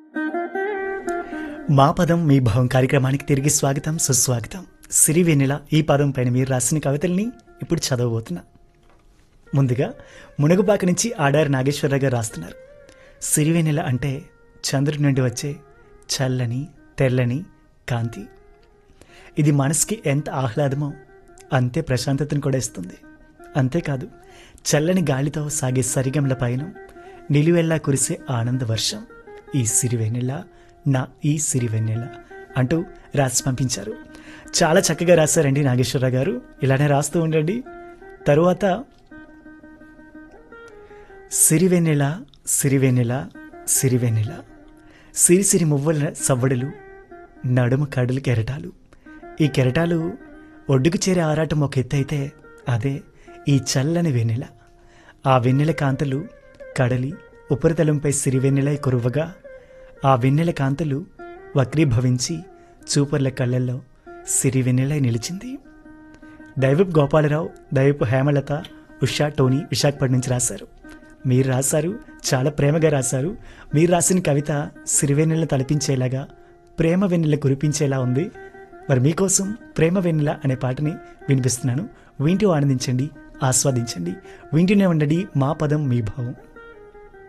మా పదం మీ భావం కార్యక్రమానికి తిరిగి స్వాగతం సుస్వాగతం సిరి వెన్నెల ఈ పదం పైన మీరు రాసిన కవితల్ని ఇప్పుడు చదవబోతున్నా ముందుగా మునగపాక నుంచి ఆడారి నాగేశ్వరరావు గారు రాస్తున్నారు సిరివెన్నెల అంటే చంద్రుడి నుండి వచ్చే చల్లని తెల్లని కాంతి ఇది మనసుకి ఎంత ఆహ్లాదమో అంతే ప్రశాంతతను కూడా ఇస్తుంది అంతేకాదు చల్లని గాలితో సాగే సరిగమల పైన నిలువెల్లా కురిసే ఆనంద వర్షం ఈ సిరివెన్నెల నా ఈ సిరివెన్నెల అంటూ రాసి పంపించారు చాలా చక్కగా రాశారండి నాగేశ్వరరావు గారు ఇలానే రాస్తూ ఉండండి తరువాత సిరివెన్నెల సిరివెన్నెల సిరివెన్నెల సిరిసిరి మువ్వల సవ్వడులు నడుము కడులు కెరటాలు ఈ కెరటాలు ఒడ్డుకు చేరే ఆరాటం ఒక ఎత్తు అయితే అదే ఈ చల్లని వెన్నెల ఆ వెన్నెల కాంతలు కడలి ఉపరితలంపై సిరివెన్నెలై కురువగా ఆ వెన్నెల కాంతలు వక్రీభవించి చూపర్ల కళ్ళల్లో సిరివెన్నెలై నిలిచింది దైవపు గోపాలరావు దైవపు హేమలత ఉషా టోనీ విశాఖపట్నం నుంచి రాశారు మీరు రాశారు చాలా ప్రేమగా రాశారు మీరు రాసిన కవిత సిరివెన్నెల తలపించేలాగా ప్రేమ వెన్నెల కురిపించేలా ఉంది మరి మీకోసం ప్రేమ వెన్నెల అనే పాటని వినిపిస్తున్నాను వింటూ ఆనందించండి ఆస్వాదించండి వింటూనే ఉండండి మా పదం మీ భావం